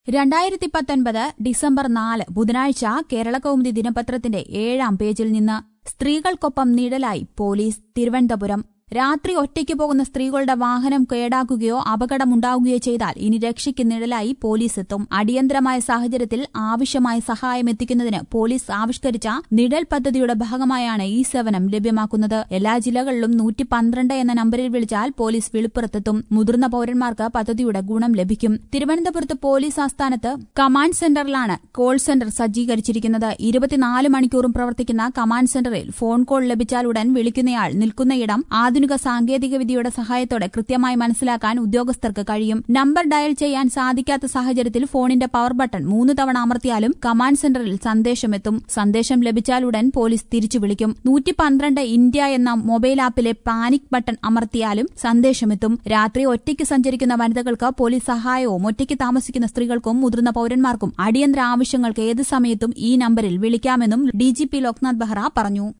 രണ്ടായിരത്തി പത്തൊൻപത് ഡിസംബർ നാല് ബുധനാഴ്ച കേരളകൗമുദി ദിനപത്രത്തിന്റെ ഏഴാം പേജിൽ നിന്ന് സ്ത്രീകൾക്കൊപ്പം നിഴലായി പോലീസ് തിരുവനന്തപുരം രാത്രി ഒറ്റയ്ക്ക് പോകുന്ന സ്ത്രീകളുടെ വാഹനം കേടാക്കുകയോ അപകടമുണ്ടാവുകയോ ചെയ്താൽ ഇനി രക്ഷയ്ക്ക് നിഴലായി പോലീസ് എത്തും അടിയന്തരമായ സാഹചര്യത്തിൽ ആവശ്യമായ സഹായം എത്തിക്കുന്നതിന് പോലീസ് ആവിഷ്കരിച്ച നിഴൽ പദ്ധതിയുടെ ഭാഗമായാണ് ഈ സേവനം ലഭ്യമാക്കുന്നത് എല്ലാ ജില്ലകളിലും നൂറ്റി പന്ത്രണ്ട് എന്ന നമ്പറിൽ വിളിച്ചാൽ പോലീസ് വിളിപ്പുറത്തെത്തും മുതിർന്ന പൌരന്മാർക്ക് പദ്ധതിയുടെ ഗുണം ലഭിക്കും തിരുവനന്തപുരത്ത് പോലീസ് ആസ്ഥാനത്ത് കമാൻഡ് സെന്ററിലാണ് കോൾ സെന്റർ സജ്ജീകരിച്ചിരിക്കുന്നത് ഇരുപത്തിനാല് മണിക്കൂറും പ്രവർത്തിക്കുന്ന കമാൻഡ് സെന്ററിൽ ഫോൺ കോൾ ലഭിച്ചാൽ ഉടൻ വിളിക്കുന്നയാൾ നിൽക്കുന്നയിടം ആധുനിക സാങ്കേതികവിദ്യയുടെ സഹായത്തോടെ കൃത്യമായി മനസ്സിലാക്കാൻ ഉദ്യോഗസ്ഥർക്ക് കഴിയും നമ്പർ ഡയൽ ചെയ്യാൻ സാധിക്കാത്ത സാഹചര്യത്തിൽ ഫോണിന്റെ പവർ ബട്ടൺ മൂന്ന് തവണ അമർത്തിയാലും കമാൻഡ് സെന്ററിൽ സന്ദേശമെത്തും സന്ദേശം ലഭിച്ചാലുടൻ പോലീസ് തിരിച്ചു വിളിക്കും നൂറ്റി പന്ത്രണ്ട് ഇന്ത്യ എന്ന മൊബൈൽ ആപ്പിലെ പാനിക് ബട്ടൺ അമർത്തിയാലും സന്ദേശമെത്തും രാത്രി ഒറ്റയ്ക്ക് സഞ്ചരിക്കുന്ന വനിതകൾക്ക് പോലീസ് സഹായവും ഒറ്റയ്ക്ക് താമസിക്കുന്ന സ്ത്രീകൾക്കും മുതിർന്ന പൌരന്മാർക്കും അടിയന്തര ആവശ്യങ്ങൾക്ക് ഏത് സമയത്തും ഈ നമ്പറിൽ വിളിക്കാമെന്നും ഡിജിപി ലോക്നാഥ് ബെഹ്റ പറഞ്ഞു